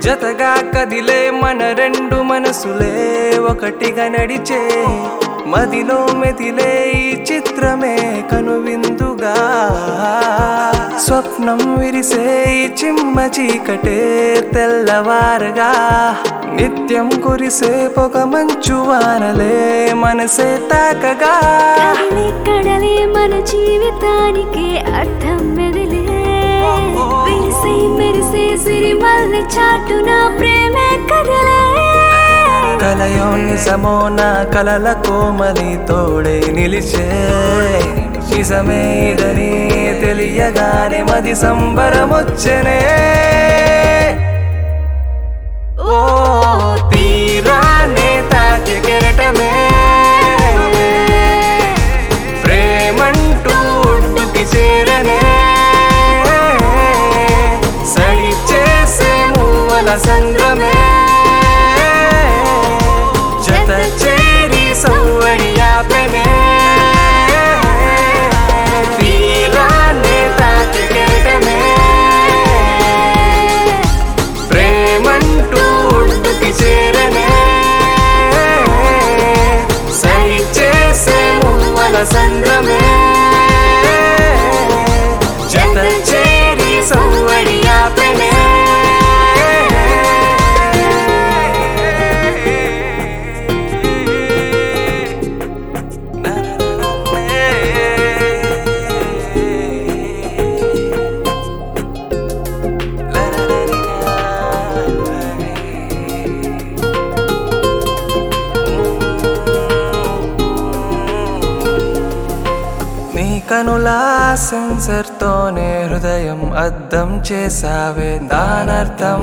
జతగా కదిలే మన రెండు మనసులే ఒకటిగా నడిచే మదిలో మెదిలే ఈ చిత్రమే కనువిందుగా స్వప్నం విరిసే ఈ చిమ్మ చీకటే తెల్లవారగా నిత్యం కురిసే పొగ మంచు వానలే మనసే తాకగా కదలి కడలి మన జీవితానికి అర్థం మెదిలే విరిసే మెరిసే సిరిమల్లి చాటున ప్రేమే కదలే కలయో నిజమో నా కలల కోమలి తోడే నిలిచే నిజమే ఇదని తెలియగానే మది సంబరమొచ్చనే ఓ తీరానే తాకి కెరటమే ప్రేమంటూ ఒడ్డుకి చేరనే సడి చేసే మువ్వల సంద్రమే జత చేరి సవ్వడి ఆపెనే తీరాన్నే తాకి కెరటమే ప్రేమంటూ ఒడ్డుకి చేరనే సరి చేసే మువ్వల సంద్రమే జత చేరి సవ్వడి ఆపెనే నీ కనులా సెన్సర్తోనే హృదయం అద్దం చేసావే దానర్థం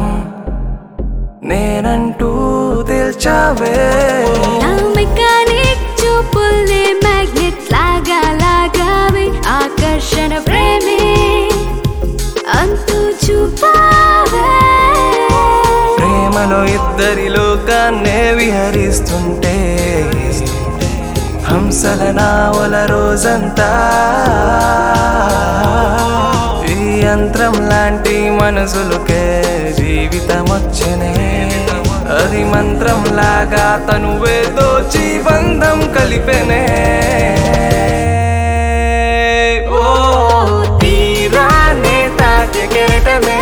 నేనంటూ తేల్చావే నా మెకానిక్ చూపుల్ని మ్యాగ్నెట్ లాగా లాగావి ఆకర్షణ ప్రేమే అంతు చూపావే ప్రేమలో ఇద్దరి లోకాన్నే విహరిస్తుంటే హంసల నావల రోజంతా ఈ యంత్రం లాంటి మనసులకే జీవితం వచ్చనే అది మంత్రం లాగా తనువే దోచి బంధం కలిపెనే ఓ తీరానే తాకి కెరటమే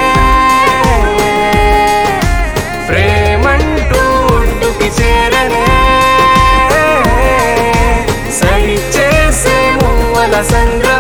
ప్రేమంటూ ఒడ్డుకి చేరనే సరి చేసే మువ్వల సంద్ర